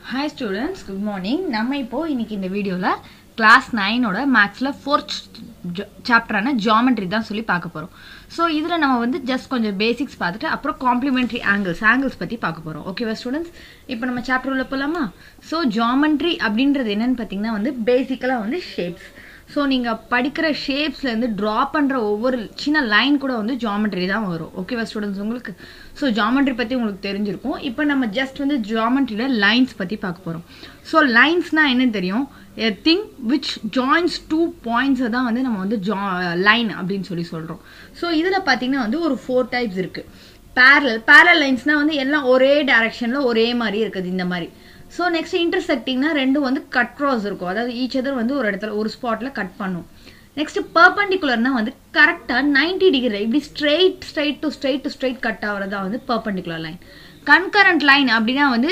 hi students good morning நம்ம இப்போ இன்னைக்கு இந்த வீடியோவில் கிளாஸ் நைனோட மேக்ஸில் ஃபோர்த் சாப்டரான ஜாமெட்ரி தான் சொல்லி பார்க்க போகிறோம் ஸோ இதில் நம்ம வந்து ஜஸ்ட் கொஞ்சம் பேசிக்ஸ் பார்த்துட்டு அப்புறம் காம்ப்ளிமெண்ட்ரி ஆங்கிள்ஸ் ஆங்கிள்ஸ் பற்றி பார்க்க போகிறோம் ஓகேவா ஸ்டூடெண்ட்ஸ் இப்போ நம்ம சாப்டர் உள்ள போகலாமா ஸோ ஜாமெட்ரி அப்படின்றது என்னன்னு பார்த்தீங்கன்னா வந்து பேசிக்கலாக வந்து ஷேப்ஸ் ஸோ நீங்கள் படிக்கிற ஷேப்ஸ்லேருந்து ட்ரா பண்ணுற ஒவ்வொரு சின்ன லைன் கூட வந்து ஜாமெட்ரி தான் வரும் ஓகேவா ஸ்டூடெண்ட்ஸ் உங்களுக்கு ஸோ ஜாமெட்ரி பற்றி உங்களுக்கு தெரிஞ்சிருக்கும் இப்போ நம்ம ஜஸ்ட் வந்து ஜாமெட்ரியில் லைன்ஸ் பற்றி பார்க்க போகிறோம் ஸோ லைன்ஸ்னால் என்ன தெரியும் a thing which joins two பாயிண்ட்ஸை தான் வந்து நம்ம வந்து ஜா லைன் அப்படின்னு சொல்லி சொல்கிறோம் ஸோ இதில் பார்த்தீங்கன்னா வந்து ஒரு ஃபோர் டைப்ஸ் இருக்குது பேரல் பேரல் லைன்ஸ்னால் வந்து எல்லாம் ஒரே டைரக்ஷனில் ஒரே மாதிரி இருக்குது இந்த மாதிரி ஸோ நெக்ஸ்ட் இன்டர்செக்டிங்னா ரெண்டும் வந்து கட் க்ராஸ் இருக்கும் அதாவது ஈச் அதர் வந்து ஒரு இடத்துல ஒரு ஸ்பாட்டில் கட் பண்ணும் நெக்ஸ்ட் பர்பண்டிகுலர்னா வந்து கரெக்டாக நைன்டி டிகிரி இப்படி straight straight to straight to straight cut ஆகிறதா வந்து பர்பண்டிகுலர் லைன் கன்கரண்ட் லைன் அப்படின்னா வந்து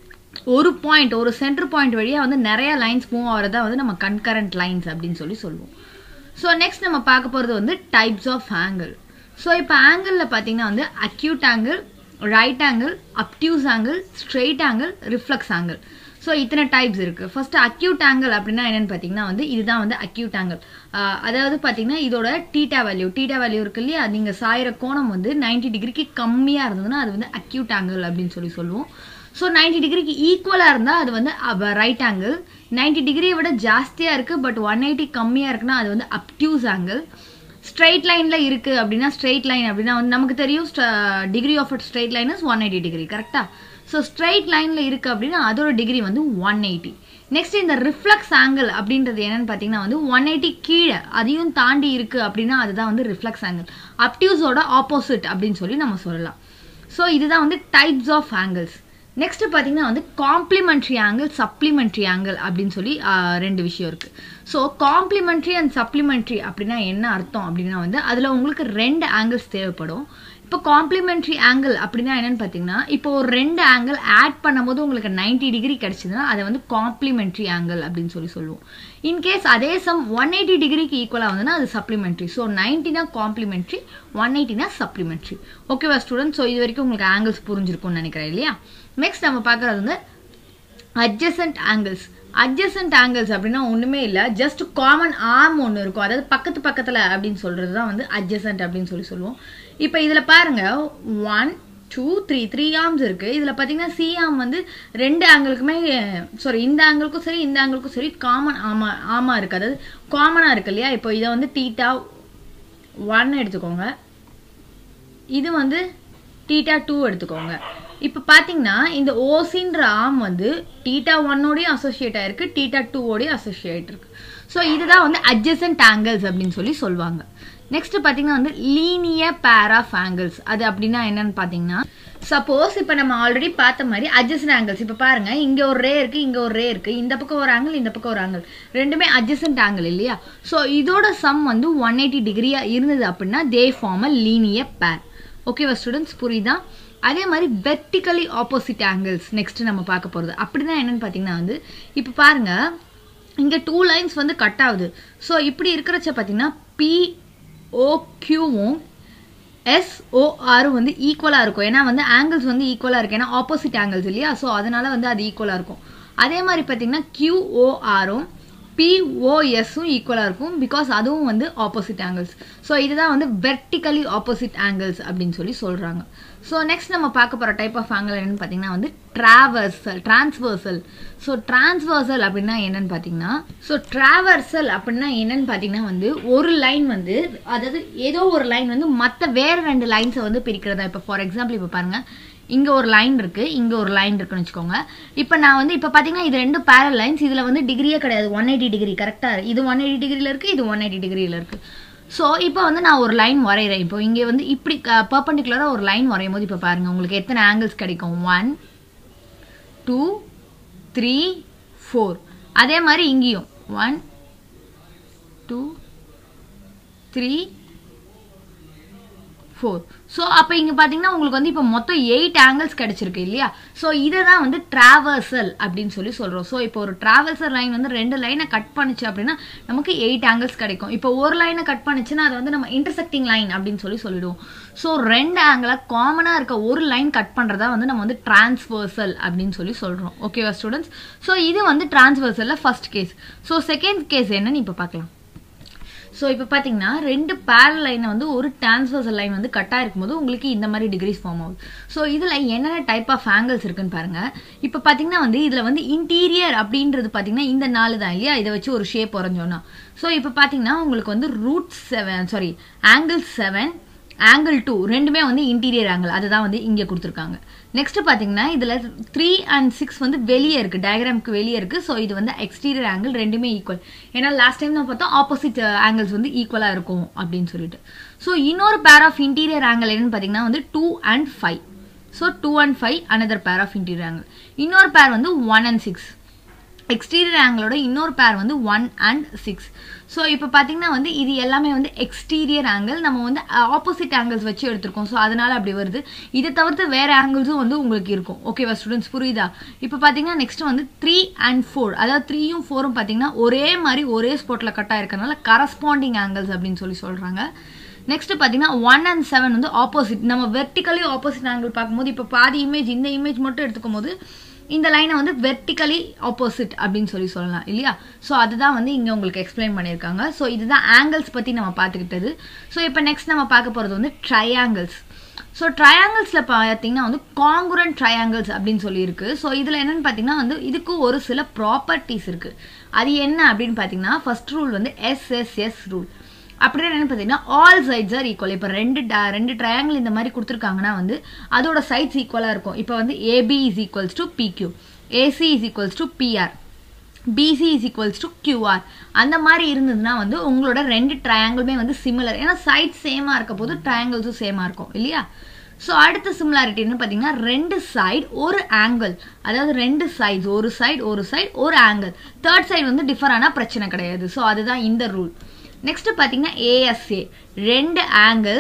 ஒரு பாயிண்ட் ஒரு சென்டர் பாயிண்ட் வழியாக வந்து நிறைய லைன்ஸ் மூவ் ஆகிறதா வந்து நம்ம கன்கரண்ட் லைன்ஸ் அப்படின்னு சொல்லி சொல்லுவோம் ஸோ நெக்ஸ்ட் நம்ம பார்க்க போகிறது வந்து டைப்ஸ் ஆஃப் ஆங்கிள் ஸோ இப்போ ஆங்கிளில் பார்த்தீங்கன்னா வந்து acute angle right angle obtuse angle straight angle reflex angle so இத்தனை டைப்ஸ் இருக்கு ஃபர்ஸ்ட் அக்யூட் ஆங்கிள் அப்படின்னா என்னன்னு பார்த்தீங்கன்னா வந்து இதுதான் வந்து அக்யூட் ஆங்கிள் அதாவது பார்த்தீங்கன்னா இதோட டீட்டா வேல்யூ டீட்டா வேல்யூ இருக்கு இல்லையா நீங்கள் சாயிற கோணம் வந்து நைன்டி டிகிரிக்கு கம்மியாக இருந்ததுன்னா அது வந்து அக்யூட் ஆங்கிள் அப்படின்னு சொல்லி சொல்லுவோம் ஸோ நைன்டி டிகிரிக்கு ஈக்குவலாக இருந்தால் அது வந்து ரைட் ஆங்கிள் நைன்டி டிகிரியை விட ஜாஸ்தியாக இருக்குது பட் ஒன் எயிட்டி கம்மியாக இருக்குன்னா அது வந்து அப்டியூஸ் ஆங்கிள் ஸ்ட்ரெயிட் லைனில் இருக்குது அப்படின்னா ஸ்ட்ரெயிட் லைன் அப்படின்னா வந்து நமக்கு தெரியும் degree of straight line is one eighty degree கரெக்டாக ஸோ ஸ்ட்ரெயிட் லைனில் இருக்குது அப்படின்னா அதோட டிகிரி வந்து ஒன் எயிட்டி நெக்ஸ்ட் இந்த ரிஃப்ளெக்ஸ் ஆங்கிள் அப்படின்றது என்னன்னு பார்த்தீங்கன்னா வந்து ஒன் எயிட்டி கீழே அதையும் தாண்டி இருக்குது அப்படின்னா அதுதான் வந்து ரிஃப்ளெக்ஸ் ஆங்கிள் அப்டியூஸோட ஆப்போசிட் அப்படின்னு சொல்லி நம்ம சொல்லலாம் ஸோ இதுதான் வந்து டைப்ஸ் ஆஃப் ஆங்கிள்ஸ் நெக்ஸ்ட் பார்த்தீங்கன்னா வந்து காம்ப்ளிமெண்ட்ரி ஆங்கிள் சப்ளிமெண்ட்ரி ஆங்கிள் அப்படின்னு சொல்லி ரெண்டு விஷயம் இருக்குது ஸோ காம்ப்ளிமெண்ட்ரி அண்ட் சப்ளிமெண்ட்ரி அப்படின்னா என்ன அர்த்தம் அப்படின்னா வந்து அதில் உங்களுக்கு ரெண்டு ஆங்கிள்ஸ் தேவைப்படும் இப்போ காம்ப்ளிமெண்ட்ரி ஆங்கிள் அப்படின்னா என்னன்னு பார்த்தீங்கன்னா இப்போ ஒரு ரெண்டு ஆங்கிள் ஆட் பண்ணும்போது உங்களுக்கு நைன்டி டிகிரி கிடைச்சதுன்னா அதை வந்து காம்ப்ளிமெண்ட்ரி ஆங்கிள் அப்படின்னு சொல்லி சொல்லுவோம் இன்கேஸ் அதே சம் ஒன் எயிட்டி டிகிரிக்கு ஈக்குவலாக வந்துன்னா அது சப்ளிமெண்ட்ரி ஸோ நைன்டினா காம்ப்ளிமெண்ட்ரி ஒன் எயிட்டினா சப்ளிமெண்ட்ரி ஓகேவா ஸ்டூடெண்ட் ஸோ இது வரைக்கும் உங்களுக்கு ஆங்கிள்ஸ் புரிஞ்சிருக்கும்னு நினைக்கிறேன் இல்லையா நெக்ஸ்ட் நம்ம பார்க்குறது வந்து அட்ஜசன்ட் ஆங்கிள்ஸ் அட்ஜசன்ட் ஆங்கிள்ஸ் அப்படின்னா ஒன்றுமே இல்லை ஜஸ்ட் காமன் ஆர்ம் ஒன்று இருக்கும் அதாவது பக்கத்து பக்கத்தில் அப்படின்னு சொல்கிறது தான் வந்து அட்ஜசன்ட் அப்படின்னு சொல்லி சொல்லுவோம் இப்போ இதில் பாருங்க one two three three arms இருக்குது இதில் பார்த்தீங்கன்னா சி ஆர்ம் வந்து ரெண்டு ஆங்கிளுக்குமே சாரி இந்த ஆங்கிளுக்கும் சரி இந்த ஆங்கிளுக்கும் சரி காமன் ஆமா ஆமா இருக்குது அதாவது காமனாக இருக்கு இல்லையா இப்போ இதை வந்து டீட்டா ஒன் எடுத்துக்கோங்க இது வந்து டீட்டா டூ எடுத்துக்கோங்க இப்போ பார்த்தீங்கன்னா இந்த ஓசின்ற ஆம் வந்து டீட்டா ஒன்னோடய அசோசியேட் ஆயிருக்கு டீட்டா டூவோடய அசோசியேட் இருக்கு ஸோ இதுதான் வந்து அட்ஜசன்ட் ஆங்கிள்ஸ் அப்படின்னு சொல்லி சொல்லுவாங்க நெக்ஸ்ட் பார்த்தீங்கன்னா வந்து லீனியர் பேர் ஆஃப் ஆங்கிள்ஸ் அது அப்படின்னா என்னன்னு பார்த்தீங்கன்னா சப்போஸ் இப்போ நம்ம ஆல்ரெடி பார்த்த மாதிரி அட்ஜசன்ட் ஆங்கிள்ஸ் இப்போ பாருங்க இங்கே ஒரு ரே இருக்கு இங்கே ஒரு ரே இருக்கு இந்த பக்கம் ஒரு ஆங்கிள் இந்த பக்கம் ஒரு ஆங்கிள் ரெண்டுமே அட்ஜசன்ட் ஆங்கிள் இல்லையா ஸோ இதோட சம் வந்து ஒன் எயிட்டி டிகிரியா இருந்தது அப்படின்னா தே ஃபார்ம் அ லீனியர் பேர் ஓகேவா ஸ்டூடெண்ட்ஸ் புரியுதா அதே மாதிரி வெர்டிக்கலி ஆப்போசிட் ஆங்கிள்ஸ் நெக்ஸ்ட் நம்ம பார்க்க போகிறது அப்படின்னா என்னன்னு பார்த்தீங்கன்னா வந்து இப்போ பாருங்க இங்கே டூ லைன்ஸ் வந்து கட் ஆகுது ஸோ இப்படி இருக்கிறச்ச பார்த்தீங்கன்னா பி ஓக்யூவும் எஸ்ஓஆரும் வந்து ஈக்குவலாக இருக்கும் ஏன்னா வந்து ஆங்கிள்ஸ் வந்து ஈக்குவலாக இருக்கு ஏன்னா ஆப்போசிட் ஆங்கிள்ஸ் இல்லையா ஸோ அதனால வந்து அது ஈக்குவலாக இருக்கும் அதே மாதிரி பார்த்தீங்கன்னா கியூஓஆரும் பிஓஎஸும் ஈக்குவலாக இருக்கும் பிகாஸ் அதுவும் வந்து ஆப்போசிட் ஆங்கிள்ஸ் ஸோ இதுதான் வந்து வெர்டிக்கலி ஆப்போசிட் ஆங்கிள்ஸ் அப்படின்னு சொல்லி சொல்கிறாங்க ஸோ நெக்ஸ்ட் நம்ம பார்க்க போகிற டைப் ஆஃப் ஆங்கிள் என்னன்னு பார்த்தீங்கன்னா வந்து ட்ராவர்சல் டிரான்ஸ்வர்சல் ஸோ டிரான்ஸ்வர்சல் அப்படின்னா என்னன்னு பார்த்தீங்கன்னா ஸோ ட்ராவர்சல் அப்படின்னா என்னன்னு பார்த்தீங்கன்னா வந்து ஒரு லைன் வந்து அதாவது ஏதோ ஒரு லைன் வந்து மற்ற வேறு ரெண்டு லைன்ஸை வந்து பிரிக்கிறதா இப்போ ஃபார் எக்ஸாம்பிள் இப்போ பாருங்கள் இங்கே ஒரு லைன் இருக்கு இங்கே ஒரு லைன் இருக்குன்னு வச்சுக்கோங்க இப்போ நான் வந்து இப்போ பார்த்தீங்கன்னா இது ரெண்டு பேரல் லைன்ஸ் இதில் வந்து டிகிரியே கிடையாது ஒன் எயிட்டி டிகிரி கரெக்டாக இது ஒன் எயிட்டி டிகிரியில் இருக்குது இது ஒன் எயிட்டி டிகிரியில் இருக்குது ஸோ இப்போ வந்து நான் ஒரு லைன் வரைகிறேன் இப்போ இங்கே வந்து இப்படி பர்பண்டிகுலராக ஒரு லைன் வரையும் போது இப்போ பாருங்கள் உங்களுக்கு எத்தனை ஆங்கிள்ஸ் கிடைக்கும் ஒன் டூ த்ரீ ஃபோர் அதே மாதிரி இங்கேயும் one two three four so அப்போ இங்கே பார்த்தீங்கன்னா உங்களுக்கு வந்து இப்போ மொத்தம் எயிட் ஆங்கிள்ஸ் கிடைச்சிருக்கு இல்லையா ஸோ இதை தான் வந்து டிராவர்சல் அப்படின்னு சொல்லி சொல்கிறோம் ஸோ இப்போ ஒரு டிராவல்சர் லைன் வந்து ரெண்டு லைனை கட் பண்ணுச்சு அப்படின்னா நமக்கு எயிட் ஆங்கிள்ஸ் கிடைக்கும் இப்போ ஒரு லைனை கட் பண்ணுச்சுன்னா அதை வந்து நம்ம இன்டர்செக்டிங் லைன் அப்படின்னு சொல்லி சொல்லிடுவோம் ஸோ ரெண்டு ஆங்கிளை காமனாக இருக்க ஒரு லைன் கட் பண்ணுறதா வந்து நம்ம வந்து டிரான்ஸ்வர்சல் அப்படின்னு சொல்லி சொல்கிறோம் ஓகேவா ஸ்டூடெண்ட்ஸ் ஸோ இது வந்து டிரான்ஸ்வர்சலில் first case so second case என்னன்னு இப்போ பார்க்கலாம் ஸோ இப்போ பார்த்தீங்கன்னா ரெண்டு பேரல் லைனை வந்து ஒரு டிரான்ஸ்வர்சல் லைன் வந்து கட்டாக இருக்கும்போது உங்களுக்கு இந்த மாதிரி டிகிரிஸ் ஃபார்ம் ஆகுது ஸோ இதில் என்னென்ன டைப் ஆஃப் ஆங்கிள்ஸ் இருக்குன்னு பாருங்க இப்போ பார்த்தீங்கன்னா வந்து இதில் வந்து இன்டீரியர் அப்படின்றது பார்த்தீங்கன்னா இந்த நாலு தான் இல்லையா இதை வச்சு ஒரு ஷேப் வரைஞ்சோன்னா ஸோ இப்போ பார்த்தீங்கன்னா உங்களுக்கு வந்து root seven sorry angle seven angle two ரெண்டுமே வந்து இன்டீரியர் ஆங்கிள் அதுதான் வந்து இங்கே கொடுத்துருக்காங்க நெக்ஸ்ட் பார்த்தீங்கன்னா இதில் த்ரீ அண்ட் சிக்ஸ் வந்து வெளியே இருக்குது டயக்ராம்க்கு வெளியே இருக்குது ஸோ இது வந்து எக்ஸ்டீரியர் ஆங்கிள் ரெண்டுமே ஈக்குவல் ஏன்னா லாஸ்ட் டைம் தான் பார்த்தோம் ஆப்போசிட் ஆங்கிள்ஸ் வந்து ஈக்குவலாக இருக்கும் அப்படின்னு சொல்லிட்டு ஸோ இன்னொரு பேர் ஆஃப் இன்டீரியர் ஆங்கிள் என்னன்னு பார்த்தீங்கன்னா வந்து two and five so two and five another pair of interior angle இன்னொரு பேர் வந்து ஒன் அண்ட் சிக்ஸ் எக்ஸ்டீரியர் ஆங்கிளோட இன்னொரு பேர் வந்து ஒன் அண்ட் சிக்ஸ் ஸோ இப்போ பார்த்தீங்கன்னா வந்து இது எல்லாமே வந்து எக்ஸ்டீரியர் ஆங்கிள் நம்ம வந்து ஆப்போசிட் ஆங்கிள்ஸ் வச்சு எடுத்திருக்கோம் ஸோ அதனால அப்படி வருது இதை தவிர்த்து வேற ஆங்கிள்ஸும் வந்து உங்களுக்கு இருக்கும் ஓகேவா ஸ்டூடெண்ட்ஸ் புரியுதா இப்போ பார்த்தீங்கன்னா நெக்ஸ்ட் வந்து த்ரீ அண்ட் ஃபோர் அதாவது த்ரீயும் ஃபோரும் பார்த்தீங்கன்னா ஒரே மாதிரி ஒரே ஸ்பாட்டில் கட்டாக இருக்கறனால கரஸ்பாண்டிங் ஆங்கிள்ஸ் அப்படின்னு சொல்லி சொல்கிறாங்க நெக்ஸ்ட் பார்த்தீங்கன்னா ஒன் அண்ட் செவன் வந்து ஆப்போசிட் நம்ம வெர்டிக்கலி ஆப்போசிட் ஆங்கிள் பார்க்கும்போது இப்போ பாதி இமேஜ் இந்த இமேஜ் மட்டும் எடுத்துக்கும் போது இந்த லைனை வந்து வெர்டிக்கலி ஆப்போசிட் அப்படின்னு சொல்லி சொல்லலாம் இல்லையா ஸோ அதுதான் வந்து இங்கே உங்களுக்கு எக்ஸ்பிளைன் பண்ணியிருக்காங்க ஸோ இதுதான் ஆங்கிள்ஸ் பற்றி நம்ம பார்த்துக்கிட்டது ஸோ இப்போ நெக்ஸ்ட் நம்ம பார்க்க போகிறது வந்து ட்ரையாங்கிள்ஸ் ஸோ ட்ரையாங்கிள்ஸில் பார்த்தீங்கன்னா வந்து காங்குரண்ட் ட்ரையாங்கிள்ஸ் அப்படின்னு சொல்லியிருக்கு ஸோ இதில் என்னென்னு பார்த்தீங்கன்னா வந்து இதுக்கு ஒரு சில ப்ராப்பர்ட்டிஸ் இருக்குது அது என்ன அப்படின்னு பார்த்தீங்கன்னா ஃபர்ஸ்ட் ரூல் வந்து எஸ்எஸ்எஸ் ரூல் அப்படின்னா என்னன்னு பார்த்தீங்கன்னா ஆல் சைட்ஸ் ஆர் ஈக்குவல் இப்போ ரெண்டு ரெண்டு ட்ரையாங்கிள் இந்த மாதிரி கொடுத்துருக்காங்கன்னா வந்து அதோட சைட்ஸ் ஈக்குவலாக இருக்கும் இப்போ வந்து AB is equals to PQ AC is equals to PR BC is equals to QR அந்த மாதிரி இருந்ததுன்னா வந்து உங்களோட ரெண்டு ட்ரையாங்கிளுமே வந்து சிமிலர் ஏன்னா சைட் சேமாக இருக்க போது ட்ரையாங்கிள்ஸும் சேமாக இருக்கும் இல்லையா ஸோ அடுத்த சிமிலாரிட்டின்னு பார்த்தீங்கன்னா ரெண்டு சைடு ஒரு ஆங்கிள் அதாவது ரெண்டு சைட்ஸ் ஒரு சைடு ஒரு சைடு ஒரு ஆங்கிள் தேர்ட் சைடு வந்து டிஃபர் ஆனால் பிரச்சனை கிடையாது ஸோ அதுதான் இந்த ரூல் நெக்ஸ்ட் பார்த்தீங்கன்னா ஏஎஸ்ஏ ரெண்டு ஆங்கிள்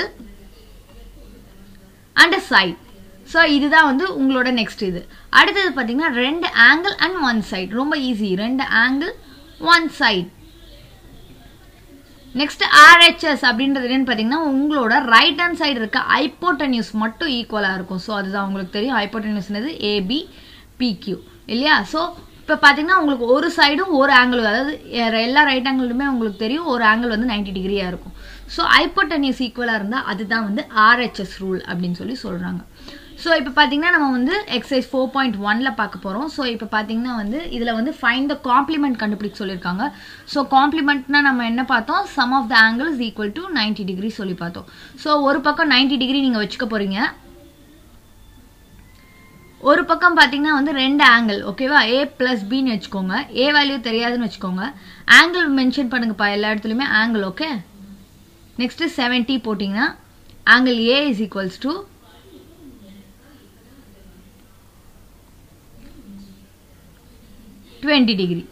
அண்ட் சைட் ஸோ இதுதான் வந்து உங்களோட நெக்ஸ்ட் இது அடுத்தது பார்த்தீங்கன்னா ரெண்டு ஆங்கிள் அண்ட் ஒன் சைட் ரொம்ப ஈஸி ரெண்டு angle one side next RHS அப்படின்றது என்னன்னு பார்த்தீங்கன்னா உங்களோட ரைட் ஹேண்ட் சைடு இருக்க ஐப்போட்டன்யூஸ் மட்டும் ஈக்குவலாக இருக்கும் ஸோ அதுதான் உங்களுக்கு தெரியும் ஐப்போட்டன்யூஸ்னது ஏபி பிக்யூ இல்லையா ஸோ இப்போ பார்த்தீங்கன்னா உங்களுக்கு ஒரு சைடும் ஒரு ஆங்கிள் அதாவது எல்லா ரைட் ஆங்கிளுமே உங்களுக்கு தெரியும் ஒரு ஆங்கிள் வந்து நைன்டி டிகிரியாக இருக்கும் ஸோ ஐப்போட்டன்யூஸ் ஈக்குவலாக இருந்தால் அதுதான் வந்து ஆர்ஹெச்எஸ் ரூல் அப்படின்னு சொல்லி சொல்கிறாங்க ஸோ இப்போ பார்த்தீங்கன்னா நம்ம வந்து எக்ஸசைஸ் ஃபோர் பாயிண்ட் ஒன்ல பார்க்க போகிறோம் ஸோ இப்போ பார்த்தீங்கன்னா வந்து இதில் வந்து ஃபைன் த காம்ப்ளிமெண்ட் கண்டுபிடிக்க சொல்லியிருக்காங்க ஸோ காம்ப்ளிமெண்ட்னா நம்ம என்ன பார்த்தோம் sum of the angle is equal to ninety degree சொல்லி பார்த்தோம் ஸோ ஒரு பக்கம் நைன்டி டிகிரி நீங்கள் வச்சுக்க போகிறீங்க ஒரு பக்கம் பார்த்தீங்கன்னா வந்து ரெண்டு ஆங்கிள் ஓகேவா ஏ பிளஸ் பின்னு வச்சுக்கோங்க ஏ வேல்யூ தெரியாதுன்னு வச்சுக்கோங்க ஆங்கிள் மென்ஷன் பண்ணுங்கப்பா எல்லா இடத்துலையுமே ஆங்கிள் ஓகே நெக்ஸ்ட் செவன்டி போட்டிங்கன்னா angle A is equals to twenty degree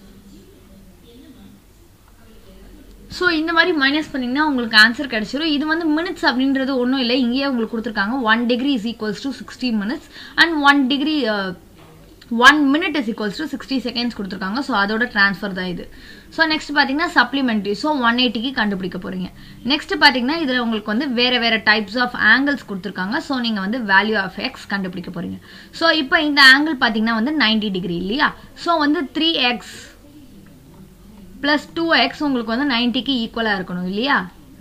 so இந்த மாதிரி மைனஸ் பண்ணிங்கன்னா உங்களுக்கு ஆன்சர் கிடைச்சிரும் இது வந்து மினிட்ஸ் அப்படின்றது ஒன்றும் இல்லை இங்கேயே உங்களுக்கு கொடுத்துருக்காங்க one degree is equals to sixty minutes and one degree one minute is equals to sixty seconds கொடுத்துருக்காங்க ஸோ அதோட ட்ரான்ஸ்ஃபர் தான் இது ஸோ நெக்ஸ்ட் பார்த்தீங்கன்னா சப்ளிமெண்ட்ரி ஸோ ஒன் எயிட்டிக்கு கண்டுபிடிக்க போகிறீங்க நெக்ஸ்ட் பார்த்தீங்கன்னா இதில் உங்களுக்கு வந்து வேறு வேறு டைப்ஸ் ஆஃப் ஆங்கிள்ஸ் கொடுத்துருக்காங்க ஸோ நீங்கள் வந்து வேல்யூ ஆஃப் எக்ஸ் கண்டுபிடிக்க போகிறீங்க ஸோ இப்போ இந்த ஆங்கிள் பார்த்தீங்கன்னா வந்து நைன்டி டிகிரி இல்லையா ஸோ வந்து three x plus two x உங்களுக்கு வந்து நைன்டிக்கு ஈக்குவலாக இருக்கணும் இல்லையா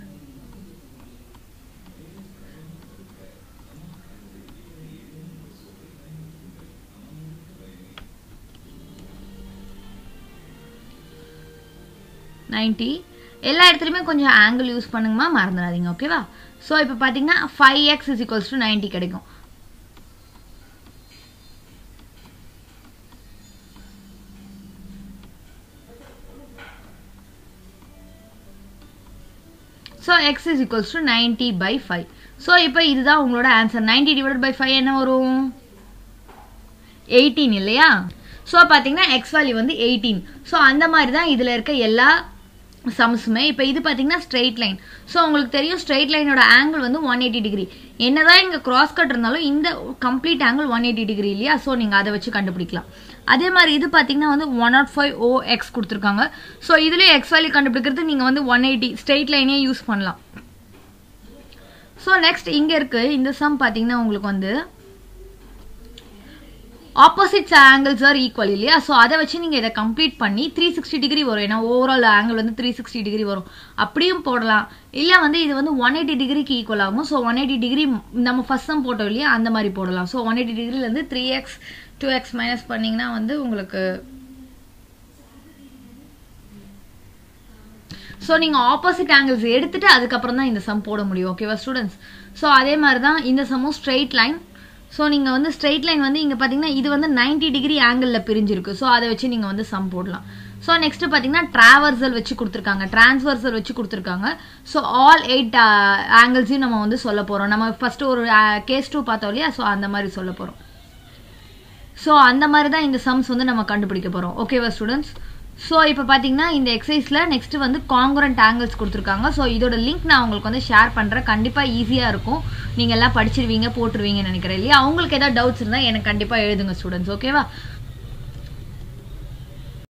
நைன்டி எல்லா இடத்துலையுமே கொஞ்சம் ஆங்கிள் யூஸ் பண்ணுங்கம்மா மறந்துடாதீங்க ஓகேவா ஸோ இப்போ பார்த்தீங்கன்னா five x is equals to ninety கிடைக்கும் so x is equals to ninety by five so இப்போ இதுதான் உங்களோட answer ninety divide by five என்ன வரும் எயிட்டீன் இல்லையா ஸோ பார்த்தீங்கன்னா எக்ஸ் வேல்யூ வந்து எயிட்டீன் ஸோ அந்த மாதிரி தான் இதில் இருக்க எல்லா சம்ஸுமே இப்போ இது பார்த்தீங்கன்னா ஸ்ட்ரெயிட் லைன் ஸோ உங்களுக்கு தெரியும் ஸ்ட்ரெயிட் லைனோட ஆங்கிள் வந்து ஒன் எயிட்டி டிகிரி என்னதான் இங்கே கிராஸ் கட் இருந்தாலும் இந்த complete angle one eighty degree இல்லையா ஸோ நீங்கள் அதை வச்சு கண்டுபிடிக்கலாம் அதே மாதிரி இது பார்த்தீங்கன்னா வந்து one naught five o x கொடுத்துருக்காங்க ஸோ இதுலேயே எக்ஸ் வேல்யூ கண்டுபிடிக்கிறது நீங்கள் வந்து ஒன் எயிட்டி ஸ்ட்ரெயிட் லைனே யூஸ் பண்ணலாம் ஸோ நெக்ஸ்ட் இங்கே இருக்கு இந்த சம் பார்த்தீங்கன்னா உங்களுக்கு வந்து ஆப்போசிட் ஆங்கிள்ஸ் ஆர் ஈக்குவல் இல்லையா ஸோ அதை வச்சு நீங்கள் இதை கம்ப்ளீட் பண்ணி த்ரீ சிக்ஸ்டி டிகிரி வரும் ஏன்னா ஓவரால் ஆங்கிள் வந்து த்ரீ சிக்ஸ்டி டிகிரி வரும் அப்படியும் போடலாம் இல்லை வந்து இது வந்து ஒன் எயிட்டி டிகிரிக்கு ஈக்குவல் ஆகும் ஸோ ஒன் எயிட்டி டிகிரி நம்ம ஃபர்ஸ்ட் சம் போட்டோம் இல்லையா அந்த மாதிரி போடலாம் ஸோ ஒன் எயிட்டி டிகிரிலேருந்து three x two x minus பண்ணிங்கன்னா வந்து உங்களுக்கு ஸோ நீங்கள் ஆப்போசிட் ஆங்கிள்ஸ் எடுத்துட்டு அதுக்கப்புறம் தான் இந்த சம் போட முடியும் ஓகேவா ஸ்டூடெண்ட்ஸ் ஸோ அதே மாதிரி தான் இந்த சம்மும் ஸ்ட்ரெயிட் லைன் ஸோ நீங்கள் வந்து ஸ்ட்ரெயிட் லைன் வந்து இங்கே பார்த்தீங்கன்னா இது வந்து 90 டிகிரி ஆங்கிளில் பிரிஞ்சிருக்கு ஸோ அதை வச்சு நீங்கள் வந்து சம் போடலாம் ஸோ நெக்ஸ்ட் பார்த்தீங்கன்னா டிராவர்சல் வச்சு கொடுத்துருக்காங்க டிரான்ஸ்வர்சல் வச்சு கொடுத்துருக்காங்க ஸோ ஆல் எயிட் ஆங்கிள்ஸையும் நம்ம வந்து சொல்ல போகிறோம் நம்ம ஃபர்ஸ்ட் ஒரு கேஸ் டூ பார்த்தோம் இல்லையா ஸோ அந்த மாதிரி சொல்ல போகிறோம் ஸோ அந்த மாதிரி தான் இந்த சம்ஸ் வந்து நம்ம கண்டுபிடிக்க போகிறோம் ஓகேவா ஸ்டூடெண்ட்ஸ் ஸோ இப்போ பார்த்தீங்கன்னா இந்த எக்ஸசைஸில் நெக்ஸ்ட் வந்து காங்குரண்ட் ஆங்கிள்ஸ் கொடுத்துருக்காங்க ஸோ இதோட லிங்க் நான் உங்களுக்கு வந்து ஷேர் பண்ணுறேன் கண்டிப்பாக ஈஸியாக இருக்கும் நீங்கள் எல்லாம் படிச்சிருவீங்க போட்டுருவீங்கன்னு நினைக்கிறேன் இல்லையா அவங்களுக்கு ஏதாவது டவுட்ஸ் இருந்தால் எனக்கு கண்டிப்பாக எழுதுங்க ஸ்டூடெண்ட்ஸ் ஓகேவா